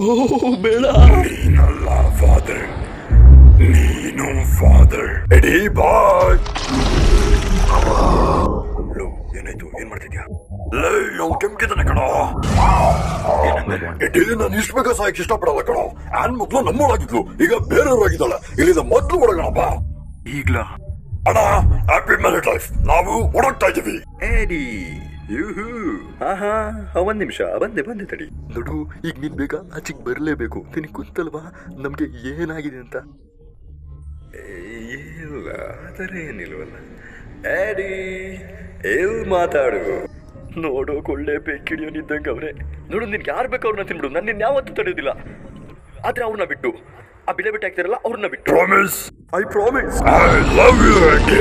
ಬೇಡ ನೀನಲ್ಲ ಫಾದರ್ ನೀನು ಫಾದರ್ ಎಡಿ ಬಾಯ್ ಲೋ ಏನಾಯ್ತು ಏನ್ ಮಾಡ್ತಿದ್ಯಾ ಲೇ ಅವ್ನು ಕೆಂಕಿದ್ದಾನೆ ಕಣೋ ಎಡಿ ನಾನು ಇಷ್ಟು ಬೇಗ ಸಾಯಕ್ ಇಷ್ಟಪಡಲ್ಲ ಕಣೋ ಆನ್ ಮೊದ್ಲು ನಮ್ಮೊಳಗಿದ್ಲು ಈಗ ಬೇರೆಯವ್ರಾಗಿದ್ದಾಳೆ ಇಲ್ಲಿಂದ ಮೊದ್ಲು ಒಳಗಣಪ್ಪ ಈಗ್ಲಾ ಅಣ್ಣ ಹ್ಯಾಪಿ ಮ್ಯಾರಿಡ್ ಲೈಫ್ ನಾವು ಓಡಾಡ್ತಾ ಇದೀವಿ ಏಡಿ ಯೂಹೂ ಆಹಾ ಒಂದ್ ನಿಮಿಷ ಬಂದೆ ಬಂದೆ ತಡಿ ನೋಡು ಈಗ ನೀನ್ ಬೇಗ ಆಚೆಗೆ ಬರಲೇಬೇಕು ನಿನಗೆ ಗೊತ್ತಲ್ವಾ ನಮ್ಗೆ ಏನಾಗಿದೆ ಅಂತ ಇಲ್ಲ ಆ ಥರ ಏನಿಲ್ವಲ್ಲ ಏಡಿ ಎಲ್ ಮಾತಾಡು ನೋಡೋಕ್ ಒಳ್ಳೆ ಬೆಕ್ಕಿಡಿಯೋನಿದ್ದಂಗೆ ಅವ್ರೆ ನೋಡು ನಿನ್ಗೆ ಯಾರು ಬೇಕು ಅವ್ರನ್ನ ತಿನ್ಬಿಡು ನನ್ನ ನಿನ್ನ ಯಾವತ್ತೂ ತಡೆಯೋದಿಲ್ಲ ಆದ್ರೆ ಅವ್ರನ್ನ ಬಿಟ್ಟು ಆ ಬಿಡ ಬಿಟ್ಟು ಹಾಕ್ತಾರಲ್ಲ ಅವ್ರನ್ನ ಬಿಟ್ಟು promise I promise I love you ಎಡಿ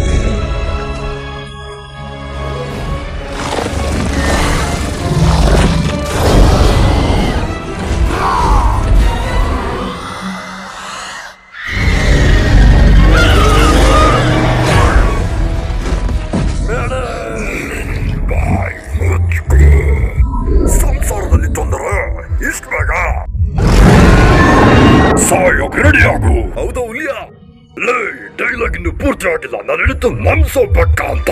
ಬಾಯ್ ಮುಚ್ಕೋ ಸಂಸಾರದಲ್ಲಿ ತೊಂದರೆ ಇಷ್ಟು ಬೇಗ ಸಾಯೋಕ್ ರೆಡಿ ಆಗು ಹೌದಾ ಹುಲಿಯ ಲೇ ಡೈಲಾಗ್ ಇನ್ನು ಪೂರ್ತಿ ಆಗಿಲ್ಲ ನಾನು ಹಿಡಿದು ನಮ್ಸೋ ಬೆಕ್ಕ ಅಂತ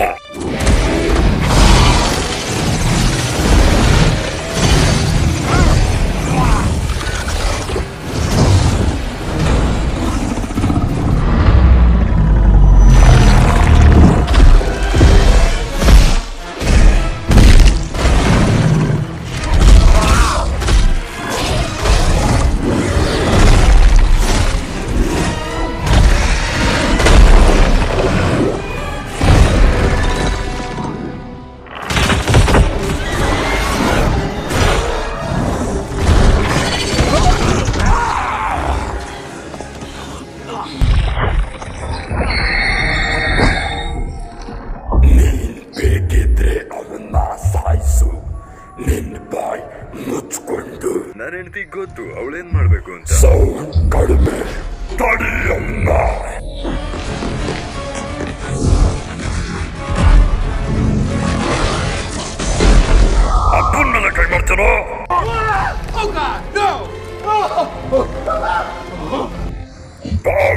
ನೀನ್ ಬೇಕಿದ್ರೆ ಅವನ್ನ ಸಾಯಿಸು ನಿನ್ ಬಾಯ್ ಮುಚ್ಕೊಂಡು ನನ್ನ ಹೆಂಡತಿ ಗೊತ್ತು ಅವಳೇನ್ ಮಾಡ್ಬೇಕು ಅಂತ ಸೌಂಡ್ ಕಡಿಮೆ ತಡಿಯನ್ನ ಅಪ್ಪನ ಮೇಲೆ ಕೈ ಮಾಡ್ತೀನೋ ಬಾಯ್